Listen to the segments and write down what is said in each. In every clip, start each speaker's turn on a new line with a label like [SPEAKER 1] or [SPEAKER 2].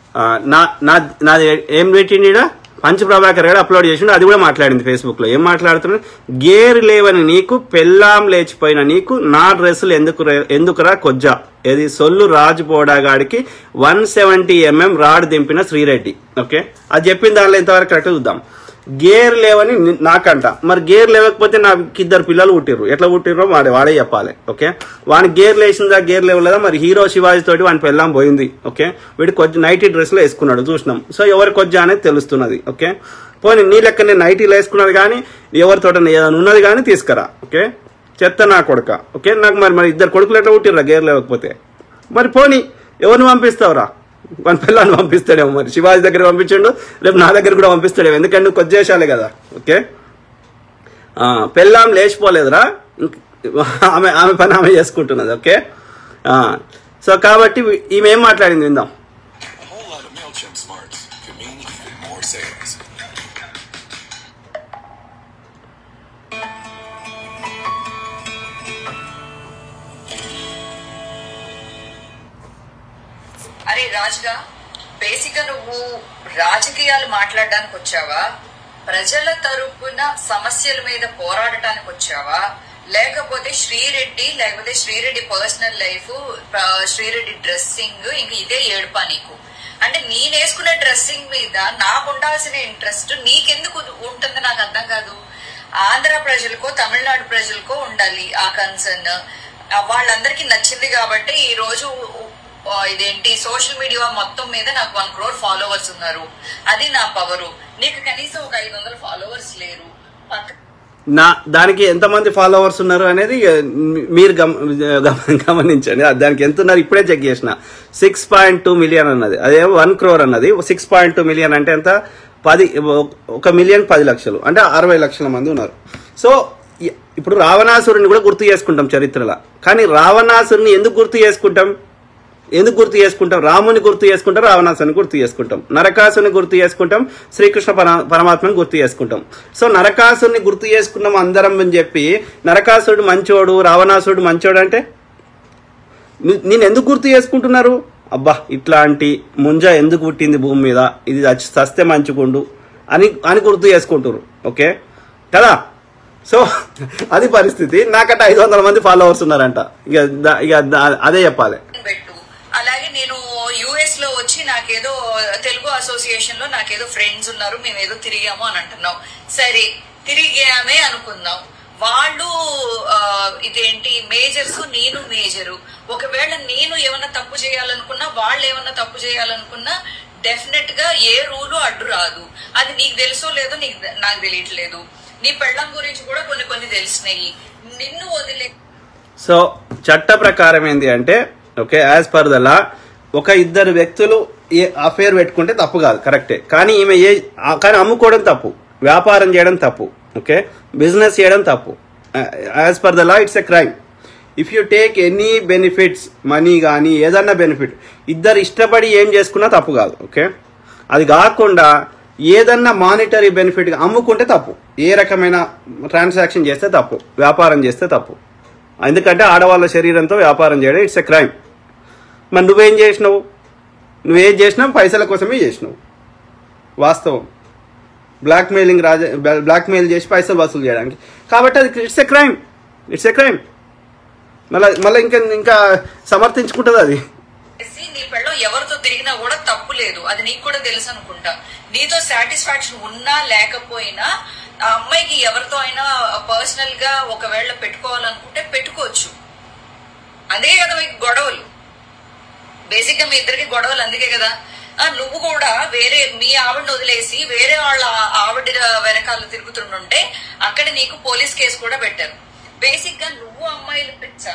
[SPEAKER 1] ఆ, నా నా నాది ఏం పెట్టిండి ఈడ? పంచ ప్రభాకర్ గారు అప్లోడ్ చేసిండు అది కూడా మాట్లాడింది ఫేస్బుక్ లో ఏం మాట్లాడుతున్నాడు గేర్ లేవని నీకు పెళ్ళాం లేచిపోయిన నీకు నా డ్రెస్సులు ఎందుకు రే- ఎందుకురా కొజ్జా ఇది సొల్లు రాజు పోడాగాడికి వన్ సెవెంటీ ఎంఎం రాడ్ దింపిన శ్రీరెడ్డి ఓకే అది చెప్పిన దానిలో ఇంతవరకు కరెక్ట్ చూద్దాం గేర్ లేవని ని- నాకంట మరి గేర్ లేవకపోతే నాకు ఇద్దరు పిల్లలు పుట్టిర్రు ఎట్లా పుట్టిర్రో వాడే వాడే చెప్పాలి ఓకే వాని గేర్ లేచిందా గేర్ లేవలేదా మరి హీరో శివాజీ తోటి వాని పెళ్ళాం పోయింది ఓకే వీడు కొంచెం నైటీ డ్రెస్ లో వేసుకున్నాడు చూసినాం సో ఎవరి కొజ్జా అనేది తెలుస్తున్నది ఓకే పోనీ నీ లెక్క నేను నైటీలో వేసుకున్నది కానీ ఎవరితోట ఏదైనా ఉన్నది కానీ తీసుకురా ఓకే చెత్త నా కొడుక ఓకే నాకు మరి మరి ఇద్దరు కొడుకులు ఎట్లా పుట్టిర్రా గేర్ లేవకపోతే మరి పోనీ ఎవరిని పంపిస్తావురా మన పిల్లని పంపిస్తాడేమో మరి శివాజీ దగ్గర పంపించండు రేపు నా దగ్గర కూడా పంపిస్తాడేమో ఎందుకంటే నువ్వు కొద్దేశాలే కదా ఓకే ఆ, పెళ్ళాం లేచిపోలేదురా ఇంక- ఆమె ఆమె పని ఆమె చేసుకుంటున్నది ఓకే ఆ, సో కాబట్టి ఈమె ఏం మాట్లాడింది విందాం
[SPEAKER 2] A whole lot of MailChimp smarts could mean even more sales.
[SPEAKER 3] అరే రాజుగా బేసిక్ గా నువ్వు రాజకీయాలు మాట్లాడడానికి వచ్చావా ప్రజల తరపున సమస్యల మీద పోరాడటానికి వచ్చావా లేకపోతే శ్రీరెడ్డి లేకపోతే Sri Reddy personal life Sri Reddy dressing ఇంక ఇదే ఏడుపా నీకు అంటే నేను వేసుకునే డ్రెస్సింగ్ మీద నాకు ఉండాల్సిన ఇంట్రెస్ట్ నీకెందుకు ఉంటుంది నాకు అర్థం కాదు ఆంధ్ర ప్రజలకో తమిళనాడు ప్రజలకో ఉండాలి ఆ కన్సర్న్ వాళ్ళందరికీ నచ్చింది కాబట్టి ఈ రోజు ఆ, ఇదేంటి సోషల్ మీడియా మొత్తం మీద నాకు వన్ క్రోర్ ఫాలోవర్స్ ఉన్నారు అది నా పవరు నీకు కనీసం ఒక ఐదు వందల ఫాలోవర్స్ లేరు పక్క
[SPEAKER 1] నా దానికి ఎంతమంది ఫాలోవర్స్ ఉన్నారు అనేది ఇక మీ- మీరు గమ గమ- గమనించండి అది దానికి ఎంత ఉన్నారు ఇప్పుడే చెక్ చేసిన సిక్స్ పాయింట్ టూ మిలియన్ అన్నది అదే వన్ క్రోర్ అన్నది సిక్స్ పాయింట్ టూ మిలియన్ అంటే ఎంత పది ఒక మిలియన్ పది లక్షలు అంటే అరవై లక్షల మంది ఉన్నారు సో ఇ- ఇప్పుడు రావణాసురుని కూడా గుర్తు చేసుకుంటాం చరిత్రలో కానీ రావణాసురుని ఎందుకు గుర్తు చేసుకుంటాం ఎందుకు గుర్తు చేసుకుంటాం రాముని గుర్తు చేసుకుంటాం రావణాసుని గుర్తు చేసుకుంటాం నరకాసుని గుర్తు చేసుకుంటాం శ్రీకృష్ణ పర పరమాత్మని గుర్తు చేసుకుంటాం సో నరకాసుని గుర్తు చేసుకున్నాం అందరం అని చెప్పి నరకాసుడు మంచోడు రావణాసుడు మంచోడు అంటే ని- నేను ఎందుకు గుర్తు చేసుకుంటున్నారు అబ్బా ఇట్లాంటి ముంజ ఎందుకు పుట్టింది భూమి మీద ఇది చచ్చి- చస్తే మంచుకుండు అని అని గుర్తు చేసుకుంటారు ఓకే కదా సో అది పరిస్థితి నాకంటే ఐదు వందల మంది ఫాలోవర్స్ ఉన్నారంట ఇక దా- ఇక దా- అదే చెప్పాలి
[SPEAKER 3] పెట్టు అలాగే నేను యుఎస్ లో వచ్చి నాకేదో తెలుగు అసోసియేషన్ లో నాకేదో ఫ్రెండ్స్ ఉన్నారు మేము ఏదో తిరిగాము అని అంటున్నాం సరే తిరిగామే అనుకుందాం వాళ్ళు ఆ, ఇదేంటి మేజర్స్ నేను మేజరు ఒకవేళ నేను ఏమన్నా తప్పు చేయాలనుకున్నా వాళ్ళు ఏమన్నా తప్పు చేయాలనుకున్నా డెఫినెట్ గా ఏ రూలు అడ్డు రాదు అది నీకు తెలుసో లేదో నీకు నాకు తెలియట్లేదు నీ పెళ్ళం గురించి కూడా కొన్ని కొన్ని తెలిసినాయి నిన్ను వదిలే
[SPEAKER 1] సో చట్ట ప్రకారం ఏంటి అంటే okay as per the law ఒక ఇద్దరు వ్యక్తులు ఏ అఫేర్ పెట్టుకుంటే తప్పు కాదు కరెక్టే కానీ ఈమె ఏ ఆ- కానీ అమ్ముకోవడం తప్పు వ్యాపారం చేయడం తప్పు ఓకే బిజినెస్ చేయడం తప్పు as per the law it's a crime if you take any benefits money కానీ ఏదన్నా బెనిఫిట్ ఇద్దరు ఇష్టపడి ఏం చేసుకున్నా తప్పు కాదు ఓకే అది కాకుండా ఏదన్నా మానిటరీ బెనిఫిట్ అమ్ముకుంటే తప్పు ఏ రకమైన ట్రాన్సాక్షన్ చేస్తే తప్పు వ్యాపారం చేస్తే తప్పు ఎందుకంటే ఆడవాళ్ళ శరీరంతో వ్యాపారం చేయడం ఇట్స్ ఎ క్రైమ్ మరి నువ్వేం చేసినావు నువ్వేం చేసినావు పైసల కోసమే చేసినావు వాస్తవం బ్లాక్ మెయిలింగ్ రాజ బ్లాక్ మెయిల్ చేసి పైసలు వసూలు చేయడానికి కాబట్టి అది it's a crime it's a crime మళ్ళీ మళ్ళీ ఇంకా ఇంకా సమర్థించుకుంటుంది అది
[SPEAKER 3] చేసి నీ పెళ్ళం ఎవరితో తిరిగినా కూడా తప్పు లేదు అది నీకు కూడా తెలుసు అనుకుంటా నీతో సాటిస్ఫాక్షన్ ఉన్నా లేకపోయినా ఆ అమ్మాయికి ఎవరితో అయినా పర్సనల్ గా ఒకవేళ పెట్టుకోవాలనుకుంటే పెట్టుకోవచ్చు అదే కదా మీకు గొడవలు బేసిక్ గా మీ ఇద్దరికి గొడవలు అందుకే కదా ఆ, నువ్వు కూడా వేరే మీ ఆవిడని వదిలేసి వేరే వాళ్ళ ఆవిడ వెనకాల తిరుగుతుంటుంటే అక్కడ నీకు పోలీస్ కేసు కూడా పెట్టారు బేసిక్ గా నువ్వు అమ్మాయిలు పిచ్చా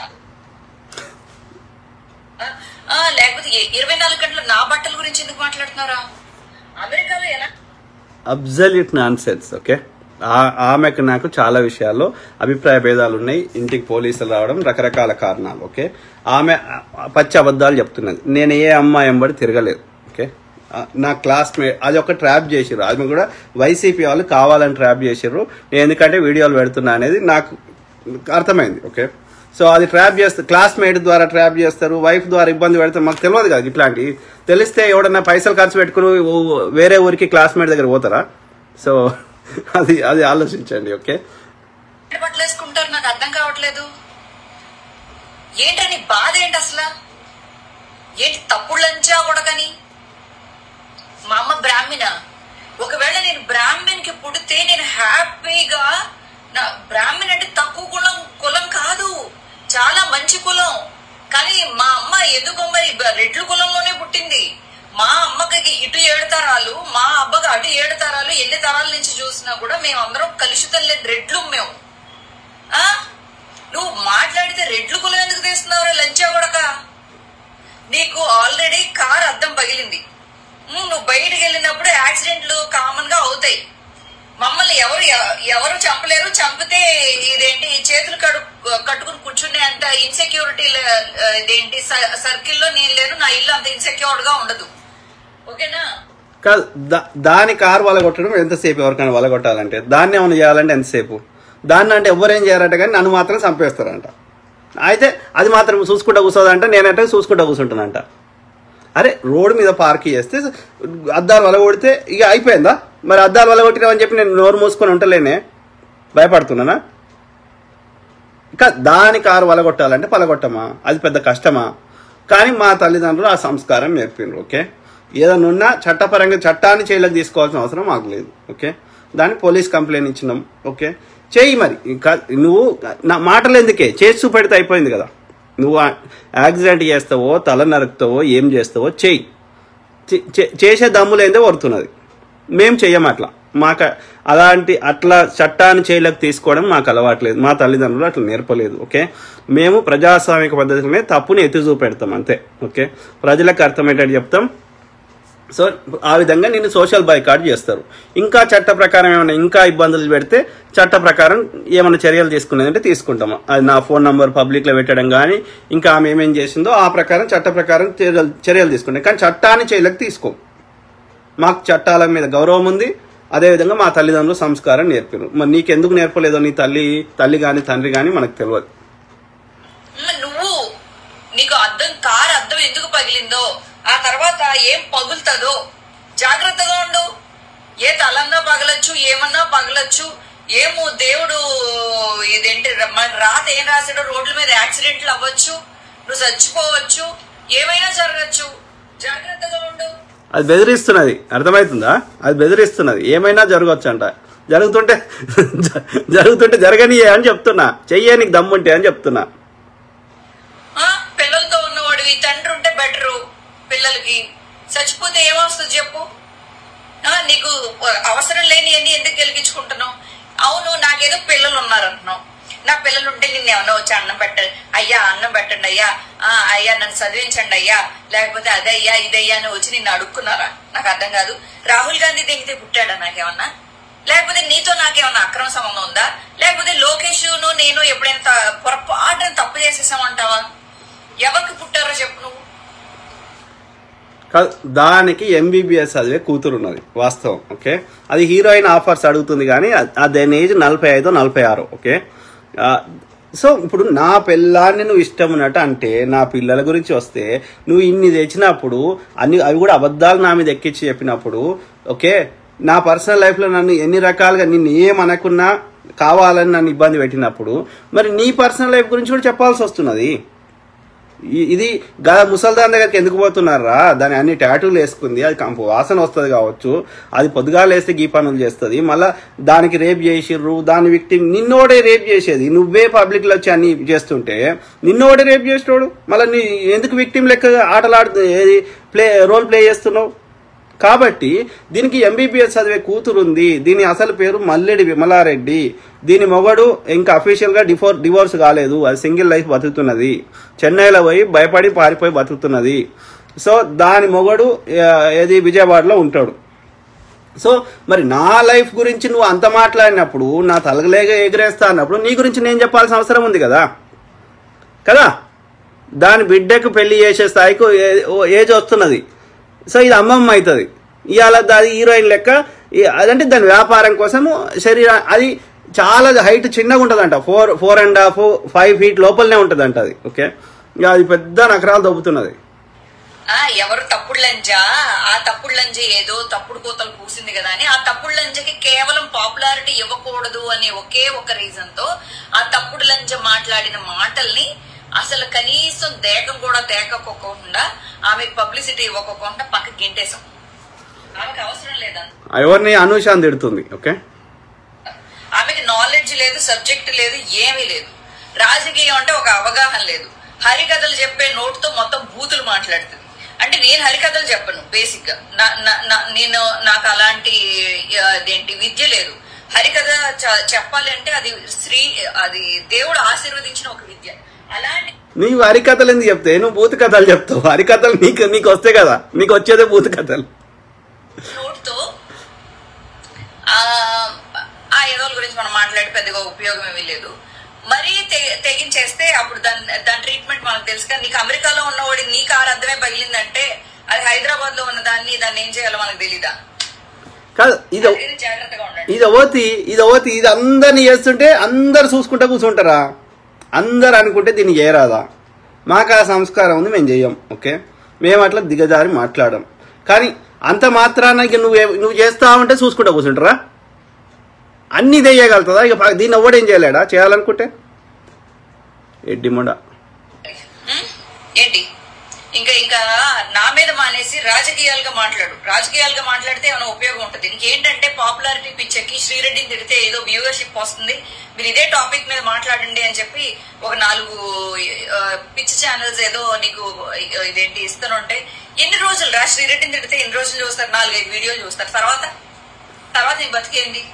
[SPEAKER 3] ఆ, ఆ, లేకపోతే ఇ- ఇరవై నాలుగు గంటలు నా బట్టల గురించి ఎందుకు మాట్లాడుతున్నారా అమెరికాలో ఎలా
[SPEAKER 1] అబ్జల్యూట్ నాన్ సెన్స్ ఓకే ఆమెకు నాకు చాలా విషయాల్లో అభిప్రాయ భేదాలు ఉన్నాయి ఇంటికి పోలీసులు రావడం రకరకాల కారణాలు ఓకే ఆమె పచ్చి అబద్ధాలు చెప్తున్నది నేను ఏ అమ్మాయి ఎంబడి తిరగలేదు ఓకే ఆ, నా క్లాస్మేట్ అది ఒక ట్రాప్ చేసిర్రు ఆమె కూడా వైసీపీ వాళ్ళు కావాలని ట్రాప్ చేసిర్రు నేను ఎందుకంటే వీడియోలు పెడుతున్నా అనేది నాకు అర్థమైంది ఓకే సో అది ట్రాప్ చేస్తారు క్లాస్మేట్ ద్వారా ట్రాప్ చేస్తారు వైఫ్ ద్వారా ఇబ్బంది పెడతారు మాకు తెలియదు కదా ఇట్లాంటి తెలిస్తే ఎవడన్నా పైసలు ఖర్చు పెట్టుకుని ఓ- వేరే ఊరికి క్లాస్మేట్ దగ్గర పోతారా సో అది అది ఆలోచించండి ఓకే
[SPEAKER 3] బట్టలు వేసుకుంటారు నాకు అర్థం కావట్లేదు ఏంటని బాధ ఏంటి అసలు ఏంటి తప్పుడు లంచా కొడకని మా అమ్మ బ్రాహ్మణ ఒకవేళ నేను బ్రాహ్మణ్కి పుడితే నేను హ్యాపీగా నా బ్రాహ్మణ్ అంటే తక్కువ కులం కులం కాదు చాలా మంచి కులం కానీ మా అమ్మ ఎందుకో మరి బ- రెడ్ల కులంలోనే పుట్టింది మా అమ్మకి ఇటు ఏడు తరాలు మా అబ్బకి అటు ఏడు తరాలు ఎన్ని తరాల నుంచి చూసినా కూడా మేమందరం కలుషితం లేని రెడ్లు మేము ఆ నువ్వు మాట్లాడితే రెడ్లు కులం ఎందుకు తీస్తున్నావు లంచా కొడక నీకు ఆల్రెడీ కార్ అద్దం పగిలింది ఉమ్, నువ్వు బయటికి వెళ్ళినప్పుడు యాక్సిడెంట్లు కామన్ గా అవుతాయి మమ్మల్ని ఎవరు ఎవ- ఎవరు చంపలేరు చంపితే ఇదేంటి చేతులు కడు కట్టుకుని కూర్చునే అంత ఇన్సెక్యూరిటీ ఇదేంటి సర్కిల్లో నేను లేను నా ఇల్లు అంత ఇన్సెక్యూర్డ్ గా ఉండదు ఓకేనా
[SPEAKER 1] కాదు దా- దాని కారు వలగొట్టడం ఎంతసేపు ఎవరికైనా వలగొట్టాలంటే దాన్ని ఏమైనా చేయాలంటే ఎంతసేపు దాన్ని అంటే ఎవరేం చేయాలంటే కానీ నన్ను మాత్రం చంపేస్తారంట అయితే అది మాత్రం చూసుకుంటా కూర్చోదంట నేనంటే చూసుకుంటా కూర్చుంటానంట అరే రోడ్డు మీద పార్క్ చేస్తే అద్దాలు వలగొడితే ఇక అయిపోయిందా మరి అద్దాలు వలగొట్టినామని చెప్పి నేను నోరు మూసుకొని ఉంటలేనే భయపడుతున్నానా ఇంకా దాని కారు వలగొట్టాలంటే పలగొట్టమా అది పెద్ద కష్టమా కానీ మా తల్లిదండ్రులు ఆ సంస్కారం నేర్పిండ్రు ఓకే ఏదైనా ఉన్నా చట్టపరంగా చట్టాన్ని చేయలేక తీసుకోవాల్సిన అవసరం మాకు లేదు ఓకే దాన్ని పోలీస్ కంప్లైంట్ ఇచ్చినాం ఓకే చెయ్యి మరి ఇంకా నువ్వు నా మాటలు ఎందుకే చేసి చూపెడితే అయిపోయింది కదా నువ్వు ఆ- యాక్సిడెంట్ చేస్తావో తల నరుకుతావో ఏం చేస్తావో చెయ్యి చే- చే- చేసే దమ్ములేందే వరుతున్నది మేము చెయ్యం అట్లా మాకు అలాంటి అట్లా చట్టాన్ని చేయలేక తీసుకోవడం మాకు అలవాట్లేదు మా తల్లిదండ్రులు అట్లా నేర్పలేదు ఓకే మేము ప్రజాస్వామిక పద్ధతిలోనే తప్పుని ఎత్తి చూపెడతాం అంతే ఓకే ప్రజలకు అర్థమయ్యేటట్టు చెప్తాం సో ఆ విధంగా నేను సోషల్ బైకాట్ చేస్తారు ఇంకా చట్ట ప్రకారం ఏమైనా ఇంకా ఇబ్బందులు పెడితే చట్ట ప్రకారం ఏమైనా చర్యలు తీసుకునేదంటే తీసుకుంటాము అది నా ఫోన్ నంబర్ పబ్లిక్లో పెట్టడం కానీ ఇంకా ఆమె ఏమేం చేసిందో ఆ ప్రకారం చట్ట ప్రకారం చర్యలు చర్యలు తీసుకుంటాం కానీ చట్టాన్ని చేయలేక తీసుకోం మాకు చట్టాల మీద గౌరవం ఉంది అదేవిధంగా మా తల్లిదండ్రులు సంస్కారం నేర్పారు మరి నీకెందుకు నేర్పలేదో నీ తల్లి తల్లి కానీ తండ్రి కానీ మనకు తెలియదు
[SPEAKER 3] మ్మ్, నువ్వు నీకు అద్దం కారు అద్దం ఎందుకు పగిలిందో ఆ తర్వాత ఏం పగులుతుందో జాగ్రత్తగా ఉండు ఏ తలన్నా పగలొచ్చు ఏమన్నా పగలొచ్చు ఏమో దేవుడు ఇదేంటి ర- మన రాత ఏం రాసాడో రోడ్ల మీద యాక్సిడెంట్లు అవ్వచ్చు నువ్వు చచ్చిపోవచ్చు ఏమైనా జరగచ్చు జాగ్రత్తగా ఉండు
[SPEAKER 1] అది బెదిరిస్తున్నది అర్థమవుతుందా అది బెదిరిస్తున్నది ఏమైనా జరగచ్చు అంట జరుగుతుంటే జ- జరుగుతుంటే జరగనియే అని చెప్తున్నా చెయ్యే నీకు దమ్ముంటే అని చెప్తున్నా
[SPEAKER 3] ఆ పిల్లలతో ఉన్నవాడివి తండ్రి ఉంటే బెటరు పిల్లలకి చచ్చిపోతే ఏమొస్తుంది చెప్పు ఆ, నీకు అవసరం లేని అన్ని ఎందుకు గెలిగించుకుంటున్నావు అవును నాకేదో పిల్లలు ఉన్నారంటున్నావు నా పిల్లలు ఉంటే నిన్ను ఏమన్నా వచ్చి అన్నం పెట్టండి అయ్యా అన్నం పెట్టండి అయ్యా ఆ, అయ్యా నన్ను చదివించండి అయ్యా లేకపోతే అదయ్యా ఇదయ్యా అని వచ్చి నిన్ను అడుక్కున్నారా నాకు అర్థం కాదు రాహుల్ గాంధీ దిగితే పుట్టాడా నాకేమన్నా లేకపోతే నీతో నాకేమన్నా అక్రమ సంబంధం ఉందా లేకపోతే లోకేష్ నేను ఎప్పుడైనా త- పొరపాటున తప్పు చేసేసామంటావా ఎవరికి పుట్టారో చెప్పు నువ్వు
[SPEAKER 1] కాదు, దానికి ఎంబీబీఎస్ చదివే కూతురు ఉన్నది వాస్తవం ఓకే అది హీరోయిన్ ఆఫర్స్ అడుగుతుంది కానీ అ- అదేని ఏజ్ నలభై ఐదో నలభై ఆరు ఓకే ఆ, సో ఇప్పుడు నా పిల్లాన్ని నువ్వు ఇష్టం ఉన్నట్టు అంటే నా పిల్లల గురించి వస్తే నువ్వు ఇన్ని తెచ్చినప్పుడు అన్ని అవి కూడా అబద్ధాలు నా మీద ఎక్కించి చెప్పినప్పుడు ఓకే నా పర్సనల్ లైఫ్లో నన్ను ఎన్ని రకాలుగా నిన్ను ఏమనకున్నా కావాలని నన్ను ఇబ్బంది పెట్టినప్పుడు మరి నీ పర్సనల్ లైఫ్ గురించి కూడా చెప్పాల్సి వస్తున్నది ఈ- ఇది గా ముసల్దాన్ దగ్గరికి ఎందుకు పోతున్నారా దాని అన్ని టాటూలు వేసుకుంది అది కంపు వాసన వస్తుంది కావచ్చు అది పొద్దుగాలు వేస్తే గీ పనులు చేస్తుంది మళ్ళా దానికి రేప్ చేసిర్రు దాని విక్టిమ్ నిన్నోడే రేప్ చేసేది నువ్వే పబ్లిక్ లో వచ్చి అన్ని చేస్తుంటే నిన్నోడే రేప్ చేసినోడు మళ్ళీ నీ ఎందుకు విక్టిమ్ లెక్క ఆటలాడు ఏది ప్లే రోల్ ప్లే చేస్తున్నావు కాబట్టి దీనికి ఎంబీబీఎస్ చదివే కూతురు ఉంది దీని అసలు పేరు మల్లెడి విమలారెడ్డి దీని మొగడు ఇంకా అఫీషియల్ గా డిఫోర్ డివోర్స్ కాలేదు అది సింగిల్ లైఫ్ బతుకుతున్నది చెన్నైలో పోయి భయపడి పారిపోయి బతుకుతున్నది సో దాని మొగడు ఆ, ఏది విజయవాడలో ఉంటాడు సో మరి నా లైఫ్ గురించి నువ్వు అంత మాట్లాడినప్పుడు నా తలగలేక ఎగిరేస్తా అన్నప్పుడు నీ గురించి నేను చెప్పాల్సిన అవసరం ఉంది కదా కదా దాని బిడ్డకు పెళ్లి చేసే స్థాయికి ఏ- ఓ ఏజ్ వస్తున్నది సో ఇది అమ్మమ్మ అవుతుంది ఇవాళ అది హీరోయిన్ లెక్క ఈ- అదంటే దాని వ్యాపారం కోసము శరీర అది చాలా హైట్ చిన్నగా ఉంటుందంట four four and half five feet లోపలనే ఉంటుందంట అది ఓకే ఇక అది పెద్ద నకరాలు దొబ్బుతున్నది
[SPEAKER 3] ఆ ఎవరు తప్పుడు లంజా ఆ తప్పుడు లంజ ఏదో తప్పుడు కూతలు పూసింది కదా అని ఆ తప్పుడు లంజకి కేవలం పాపులారిటీ ఇవ్వకూడదు అనే ఒకే ఒక రీజన్ తో ఆ తప్పుడు లంజ మాట్లాడిన మాటల్ని అసలు కనీసం దేకం కూడా దేకపోకుండా ఆమెకు పబ్లిసిటీ ఇవ్వకోకుండా పక్కకి గింటేశాం ఆమెకు అవసరం లేదా
[SPEAKER 1] ఎవరిని అనూషాన్ని తిడుతుంది ఓకే
[SPEAKER 3] ఆమెకి నాలెడ్జ్ లేదు సబ్జెక్ట్ లేదు ఏమీ లేదు రాజకీయం అంటే ఒక అవగాహన లేదు హరికథలు చెప్పే నోటుతో మొత్తం బూతులు మాట్లాడుతుంది అంటే నేను హరికథలు చెప్పను బేసిక్ గా నా- నా- నా- నేను నాకు అలాంటి ఆ, అదేంటి విద్య లేదు హరికథ చ- చెప్పాలి అంటే అది శ్రీ అది దేవుడు ఆశీర్వదించిన ఒక విద్య అలాంటి
[SPEAKER 1] నీవు హరికథలు ఎందుకు చెప్తే నువ్వు బూత్ కథలు చెప్తావు హరికథలు నీకు నీకు వస్తే కదా నీకు వచ్చేదే బూత్ కథలు
[SPEAKER 3] నోటుతో ఆ ఆ ఏదోల గురించి మనం మాట్లాడి పెద్దగా ఉపయోగం ఏమీ లేదు మరీ తె- తెగించేస్తే అప్పుడు దాని దాని ట్రీట్మెంట్ మనకు తెలుసు కానీ నీకు అమెరికాలో ఉన్నవాడి నీకు ఆ అర్థమే పగిలిందంటే అది హైదరాబాద్ లో ఉన్న దాన్ని దాన్ని ఏం చేయాలో మనకు తెలీదా
[SPEAKER 1] కాదు ఇది
[SPEAKER 3] ఇది జాగ్రత్తగా ఉండండి
[SPEAKER 1] ఇది ఓతి ఇది ఓతి ఇది అందరిని చేస్తుంటే అందరు చూసుకుంటా కూర్చుంటారా అందరు అనుకుంటే దీన్ని చేయరాదా మాకు ఆ సంస్కారం ఉంది మేము చెయ్యం ఓకే మేము అట్లా దిగజారి మాట్లాడం కానీ అంత మాత్రాన ఇక నువ్వు ఏ- నువ్వు చేస్తా ఉంటే చూసుకుంటా కూర్చుంటారా అన్ని చేయగలుగుతుందా ఇక ప- దీన్ని ఎవ్వడేం చేయలేడా చేయాలనుకుంటే ఎడ్డి మొండ
[SPEAKER 3] ఉం? ఏంటి ఇంకా ఇంకా నా మీద మానేసి రాజకీయాలుగా మాట్లాడు రాజకీయాలుగా మాట్లాడితే ఏమైనా ఉపయోగం ఉంటుంది ఇంకేంటంటే పాపులారిటీ పిచ్చెక్కి శ్రీరెడ్డిని తిడితే ఏదో వ్యూవర్షిప్ వస్తుంది మీరు ఇదే టాపిక్ మీద మాట్లాడండి అని చెప్పి ఒక నాలుగు ఆ, పిచ్చి ఛానల్స్ ఏదో నీకు ఇదేంటి ఇస్తానుంటే ఎన్ని రోజులు రా శ్రీరెడ్డిని తిడితే ఎన్ని రోజులు చూస్తారు నాలుగైదు వీడియోలు చూస్తారు తర్వాత తర్వాత నీ బతికేంది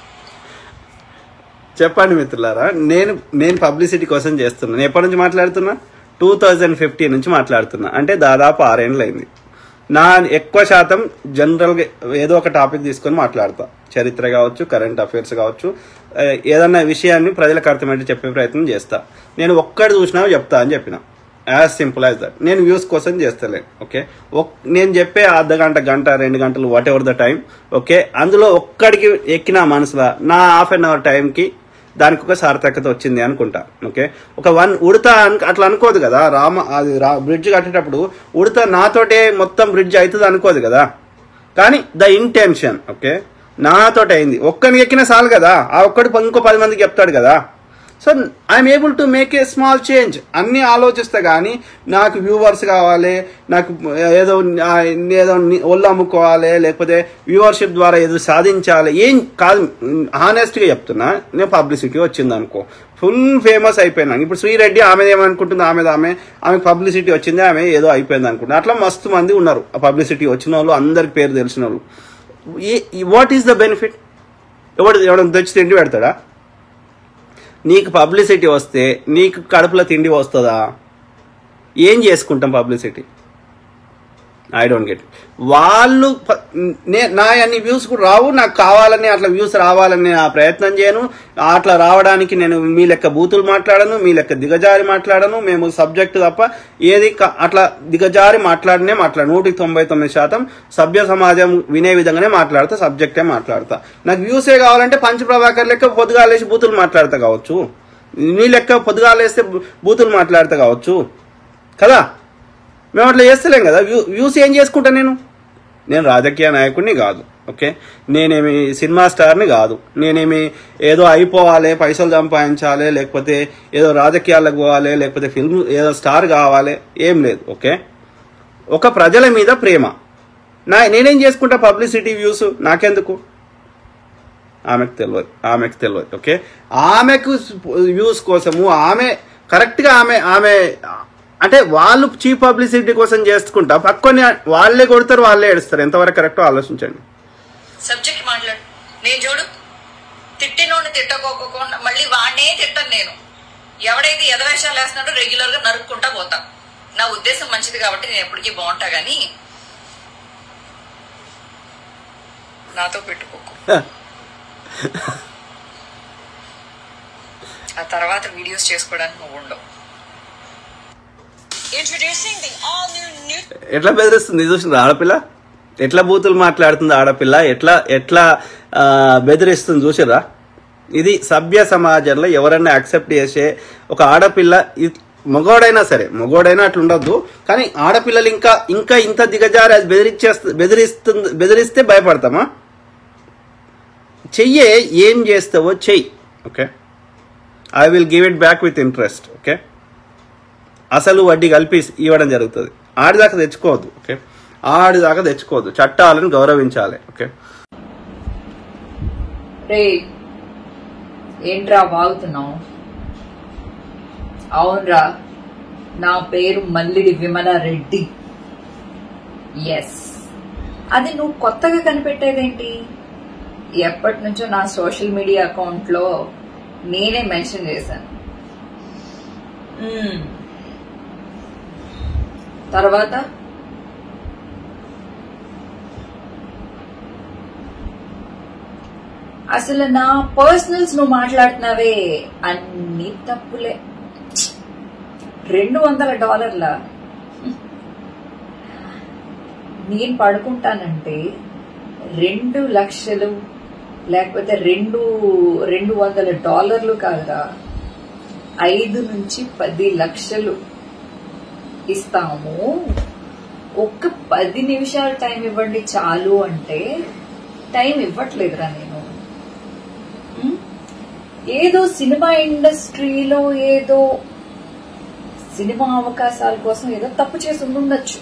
[SPEAKER 1] చెప్పండి మిత్రులారా నేను నేను పబ్లిసిటీ కోసం చేస్తున్నాను ఎప్పటి నుంచి మాట్లాడుతున్నా టూ థౌజండ్ ఫిఫ్టీన్ నుంచి మాట్లాడుతున్నా అంటే దాదాపు ఆరేళ్ళు అయింది నా ఎక్కువ శాతం జనరల్గా ఏదో ఒక టాపిక్ తీసుకొని మాట్లాడతా చరిత్ర కావచ్చు కరెంట్ అఫైర్స్ కావచ్చు ఏ, ఏదన్నా విషయాన్ని ప్రజలకు అర్థమయ్యేట్టు చెప్పే ప్రయత్నం చేస్తా నేను ఒక్కటి చూసినా చెప్తా అని చెప్పిన యాజ్ సింపుల్ యాజ్ దట్ నేను వ్యూస్ కోసం చేస్తలేను ఓకే ఒక్- నేను చెప్పే అర్ధ గంట గంట రెండు గంటలు whatever the time okay అందులో ఒక్కడికి ఎక్కిన మనసులో నా హాఫ్ అన్ అవర్ టైంకి దానికి ఒక సార్థకత వచ్చింది అనుకుంటా ఓకే ఒక వన్ ఉడతా అను అట్లా అనుకోదు కదా రామ అది రా బ్రిడ్జ్ కట్టేటప్పుడు ఉడతా నాతోటే మొత్తం బ్రిడ్జ్ అవుతుంది అనుకోదు కదా కానీ ద ఇంటెన్షన్ ఓకే నాతోటి అయింది ఒక్కరికి ఎక్కినా చాలు కదా ఆ ఒక్కడు ఇంకో పది మందికి చెప్తాడు కదా so I'm able to make a small change అన్ని ఆలోచిస్తే కానీ నాకు వ్యూవర్స్ కావాలి నాకు ఏదో ఆ, ఏదో ని- ఒళ్ళు అమ్ముకోవాలి లేకపోతే వ్యూవర్షిప్ ద్వారా ఏదో సాధించాలి ఏం కాదు హానెస్ట్గా చెప్తున్నా నేను పబ్లిసిటీ వచ్చింది అనుకో ఫుల్ ఫేమస్ అయిపోయినాను ఇప్పుడు శ్రీరెడ్డి ఆమె ఏమనుకుంటుంది ఆమె ఆమె ఆమె పబ్లిసిటీ వచ్చింది ఆమె ఏదో అయిపోయింది అనుకుంటా అట్లా మస్తు మంది ఉన్నారు ఆ పబ్లిసిటీ వచ్చిన వాళ్ళు అందరికి పేరు తెలిసిన వాళ్ళు వాట్ ఈస్ ద బెనిఫిట్ ఎవడు ఎవడన్నా తెచ్చి తిండి పెడతాడా నీకు పబ్లిసిటీ వస్తే నీకు కడుపులో తిండి వస్తుందా ఏం చేసుకుంటాం పబ్లిసిటీ ఐ డోంట్ గెట్ వాళ్ళు ప- నే నా అన్ని వ్యూస్ కూడా రావు నాకు కావాలని అట్లా వ్యూస్ రావాలని నేను ఆ ప్రయత్నం చేయను అట్లా రావడానికి నేను మీ లెక్క బూతులు మాట్లాడను మీ లెక్క దిగజారి మాట్లాడను మేము సబ్జెక్ట్ తప్ప ఏది క- అట్లా దిగజారి మాట్లాడనే మాట్లాడు నూటికి తొంభై తొమ్మిది శాతం సభ్య సమాజం వినే విధంగానే మాట్లాడతా సబ్జెక్టే మాట్లాడతా నాకు వ్యూసే కావాలంటే పంచ ప్రభాకర్ లెక్క పొద్దుగాలేసి బూతులు మాట్లాడతా కావచ్చు నీ లెక్క పొద్దుగాలేస్తే బూ- బూతులు మాట్లాడతా కావచ్చు కదా మేము అట్లా చేస్తలేం కదా వ్యూ వ్యూస్ ఏం చేసుకుంటా నేను నేను రాజకీయ నాయకుడిని కాదు ఓకే నేనేమి సినిమా స్టార్ని కాదు నేనేమి ఏదో అయిపోవాలి పైసలు సంపాదించాలి లేకపోతే ఏదో రాజకీయాలకు పోవాలి లేకపోతే ఫిల్మ్ ఏదో స్టార్ కావాలి ఏం లేదు ఓకే ఒక ప్రజల మీద ప్రేమ నా నేనేం చేసుకుంటా పబ్లిసిటీ వ్యూస్ నాకెందుకు ఆమెకు తెలియదు ఆమెకు తెలియదు ఓకే ఆమెకు వ్యూస్ కోసము ఆమె కరెక్ట్గా ఆమె ఆమె అంటే వాళ్ళు చీప్ పబ్లిసిటీ కోసం చేసుకుంటా పక్కని వాళ్ళే కొడతారు వాళ్ళే ఏడుస్తారు ఎంతవరకు కరెక్టో ఆలోచించండి
[SPEAKER 3] సబ్జెక్ట్ మాట్లాడు నేను చూడు తిట్టినోడిని తిట్టకోకుండా మళ్ళీ వాడినే తిట్టను నేను ఎవడైతే ఎదవేషాలు వేస్తున్నాడో రెగ్యులర్ గా నరుక్కుంటా పోతా నా ఉద్దేశం మంచిది కాబట్టి నేను ఎప్పటికీ బాగుంటా గానీ నాతో పెట్టుకోకు ఆ తర్వాత వీడియోస్ చేసుకోవడానికి నువ్వు ఉండవు
[SPEAKER 4] Introducing the all new new
[SPEAKER 1] ఎట్లా బెదిరిస్తుంది చూసింది ఆడపిల్ల ఎట్లా బూతులు మాట్లాడుతుంది ఆడపిల్ల ఎట్లా ఎట్లా ఆ, బెదిరిస్తుంది చూసిరా ఇది సభ్య సమాజంలో ఎవరన్నా యాక్సెప్ట్ చేసే ఒక ఆడపిల్ల ఇ- మగోడైనా సరే మగోడైనా అట్లా ఉండొద్దు కానీ ఆడపిల్లలు ఇంకా ఇంకా ఇంత దిగజారి అది బెదిరించేస్తు బెదిరిస్తుంది బెదిరిస్తే భయపడతామా చెయ్యే ఏం చేస్తావో చెయ్యి okay I will give it back with interest okay అసలు వడ్డీ కలిపి ఇవ్వడం జరుగుతుంది ఆడిదాకా తెచ్చుకోవద్దు ఓకే ఆడిదాకా తెచ్చుకోవద్దు చట్టాలను గౌరవించాలి ఓకే
[SPEAKER 3] రే ఏంట్రా వాగుతున్నావు అవునరా నా పేరు మల్లిడి విమల రెడ్డి ఎస్ అది నువ్వు కొత్తగా కనిపెట్టేదేంటి ఎప్పటి నుంచో నా సోషల్ మీడియా అకౌంట్ లో నేనే మెన్షన్ చేశాను మ్మ్. తర్వాత అసలు నా పర్సనల్స్ నువ్వు మాట్లాడుతున్నావే అన్ని తప్పులే రెండు వందల డాలర్ల నేను పడుకుంటానంటే రెండు లక్షలు లేకపోతే రెండు రెండు వందల డాలర్లు కాదురా ఐదు నుంచి పది లక్షలు ఇస్తాము ఒక్క పది నిమిషాలు టైం ఇవ్వండి చాలు అంటే టైం ఇవ్వట్లేదురా నేను ఉం? ఏదో సినిమా ఇండస్ట్రీలో ఏదో సినిమా అవకాశాల కోసం ఏదో తప్పు చేసి ఉండొచ్చు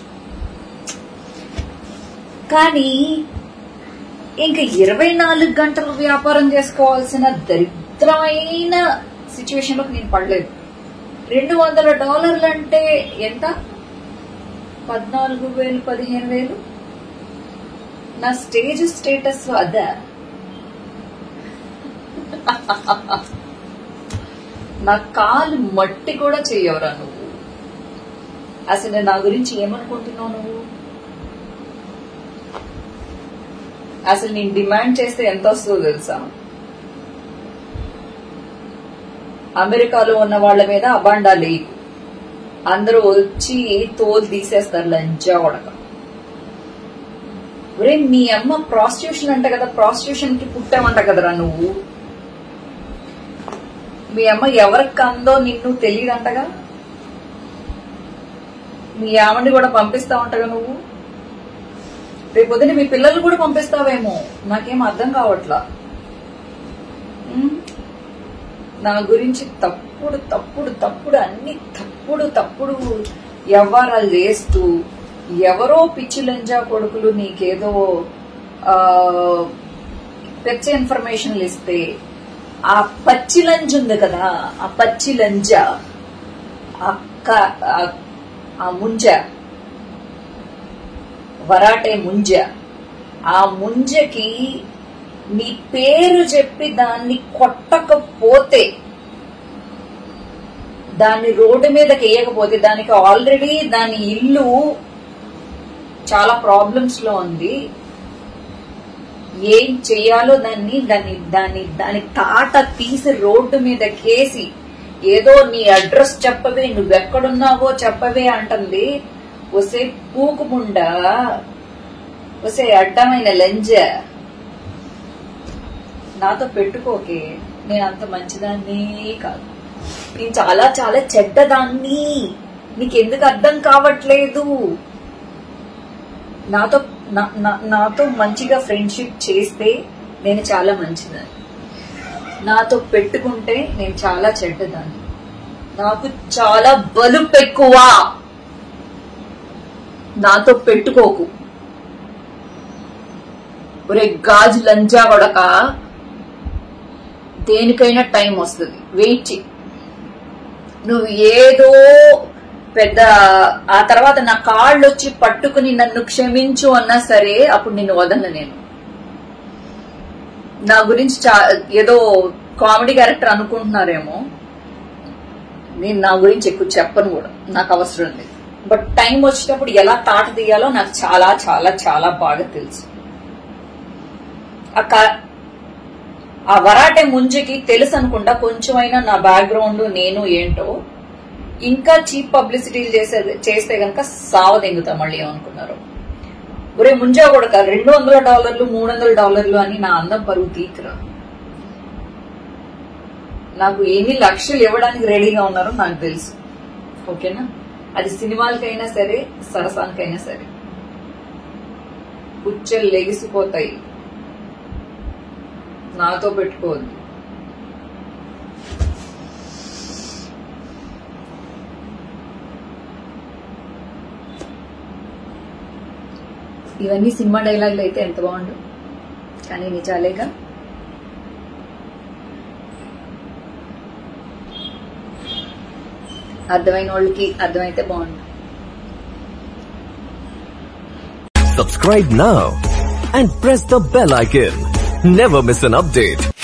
[SPEAKER 3] కానీ ఇంకా ఇరవై నాలుగు గంటలు వ్యాపారం చేసుకోవాల్సిన దరిద్రమైన సిచ్యువేషన్ లోకి నేను పడలేదు రెండు వందల డాలర్లు అంటే ఎంత పద్నాలుగు వేలు పదిహేను వేలు నా స్టేజ్ స్టేటస్ అదా నా కాలు మట్టి కూడా చెయ్యవరా నువ్వు అసలు నా గురించి ఏమనుకుంటున్నావు నువ్వు అసలు నేను డిమాండ్ చేస్తే ఎంత వస్తుందో తెలుసా అమెరికాలో ఉన్న వాళ్ళ మీద అబాండా లేకు అందరూ వచ్చి తోలు తీసేస్తారు లంచా ఉడక ఒరే మీ అమ్మ ప్రాస్టిట్యూషన్ అంట కదా ప్రాస్టిట్యూషన్ కి పుట్టామంట కదరా నువ్వు మీ అమ్మ ఎవరికి అందో నిన్ను తెలియదంటగా మీ ఆవిడని కూడా పంపిస్తా ఉంటగా నువ్వు రేపు పొద్దున మీ పిల్లలు కూడా పంపిస్తావేమో నాకేం అర్థం కావట్లా ఉమ్? నా గురించి తప్పుడు తప్పుడు తప్పుడు అన్ని తప్పుడు తప్పుడు వ్యవహారాలు చేస్తూ ఎవరో పిచ్చి లంజా కొడుకులు నీకేదో ఆ, పెచ్చ ఇన్ఫర్మేషన్లు ఇస్తే ఆ పచ్చి లంజ్ ఉంది కదా ఆ పచ్చి లంజ ఆ క- ఆ- ఆ ముంజ వరాటే ముంజ ఆ ముంజకి నీ పేరు చెప్పి దాన్ని కొట్టకపోతే దాన్ని రోడ్డు మీదకి వేయకపోతే దానికి ఆల్రెడీ దాని ఇల్లు చాలా ప్రాబ్లమ్స్ లో ఉంది ఏం చెయ్యాలో దాన్ని దాన్ని దాన్ని దాని తాట తీసి రోడ్డు మీద కేసి ఏదో నీ అడ్రస్ చెప్పవే నువ్వెక్కడున్నావో చెప్పవే అంటుంది వసే పూకుముండా వసే అడ్డమైన లంజ నాతో పెట్టుకోకే నేను అంత మంచిదాన్ని కాదు నేను చాలా చాలా చెడ్డదాన్ని నీకెందుకు అర్థం కావట్లేదు నాతో నా- నా- నాతో మంచిగా ఫ్రెండ్షిప్ చేస్తే నేను చాలా మంచిదాన్ని నాతో పెట్టుకుంటే నేను చాలా చెడ్డదాన్ని నాకు చాలా బలుపు ఎక్కువ నాతో పెట్టుకోకు ఒరే గాజు లంజా కొడక దేనికైనా టైం వస్తుంది వెయిట్ చెయ్యి నువ్వు ఏదో పెద్ద ఆ తర్వాత నా కాళ్ళు వచ్చి పట్టుకుని నన్ను క్షమించు అన్నా సరే అప్పుడు నిన్ను వదలను నేను నా గురించి చా- ఏదో కామెడీ క్యారెక్టర్ అనుకుంటున్నారేమో నేను నా గురించి ఎక్కువ చెప్పను కూడా నాకు అవసరం లేదు బట్ టైం వచ్చేటప్పుడు ఎలా తాట తీయాలో నాకు చాలా చాలా చాలా బాగా తెలుసు ఆ క- ఆ వరాటే ముంజకి తెలుసు అనుకుంటా కొంచెమైనా నా బ్యాక్గ్రౌండ్ నేను ఏంటో ఇంకా చీప్ పబ్లిసిటీలు చేసే చేస్తే గనక సావదెంగుతా మళ్ళీ ఏమనుకున్నారు ఒరే ముంజా కూడా రెండు వందల డాలర్లు మూడు వందల డాలర్లు అని నా అందం పరువు తీకురా నాకు ఎన్ని లక్షలు ఇవ్వడానికి రెడీగా ఉన్నారో నాకు తెలుసు ఓకేనా అది సినిమాలకైనా సరే సరసానికైనా సరే పుచ్చలు లెగిసిపోతాయి నాతో పెట్టుకోవద్దు ఇవన్నీ సినిమా డైలాగులు అయితే ఎంత బాగుండు కానీ నిజాలేగా అర్థమైన వాళ్ళకి అర్థమైతే బాగుండు
[SPEAKER 5] Subscribe now and press the bell icon. Never miss an update.